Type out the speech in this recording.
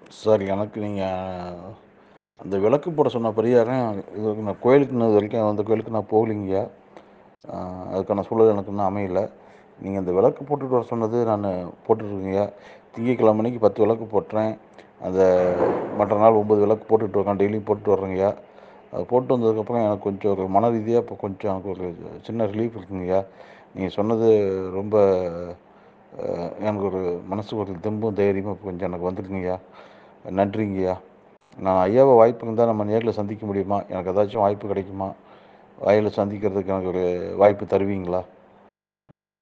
sir எனக்கு நீங்கள் அந்த விளக்கு போட சொன்ன பரிகாரம் இது வரைக்கும் நான் கோயிலுக்கு இன்னும் இது வரைக்கும் அந்த கோயிலுக்கு நான் போகலிங்கய்யா ஆஹ் அதுக்கான சூழல் எனக்கு இன்னும் அமையல நீங்கள் அந்த விளக்கு போட்டுட்டு வர சொன்னது நான் போட்டுட்ருக்கேங்கய்யா திங்கக்கிழமை அன்னைக்கு பத்து விளக்கு போட்டுறேன் அந்த மற்ற நாள் ஒம்பது விளக்கு போட்டுட்டு வரேன் டெய்லியும் போட்டு வர்றேங்கய்யா அது போட்டு வந்ததுக்கப்புறம் எனக்கு கொஞ்சம் ஒரு மன ரீதியாக இப்போ கொஞ்சம் எனக்கு ஒரு சின்ன ரிலீஃப் இருக்குங்கய்யா நீங்கள் சொன்னது ரொம்ப அஹ், எனக்கு ஒரு மனசுக்கு ஒரு தெம்பும் தைரியமும் இப்போ கொஞ்சம் எனக்கு வந்துருக்குங்கய்யா நன்றிங்கய்யா நான் ஐயாவை வாய்ப்பு இருந்தால் நம்ம நேரில் சந்திக்க முடியுமா எனக்கு ஏதாச்சும் வாய்ப்பு கிடைக்குமா வாயில் சந்திக்கிறதுக்கு எனக்கு ஒரு வாய்ப்பு தருவீங்களா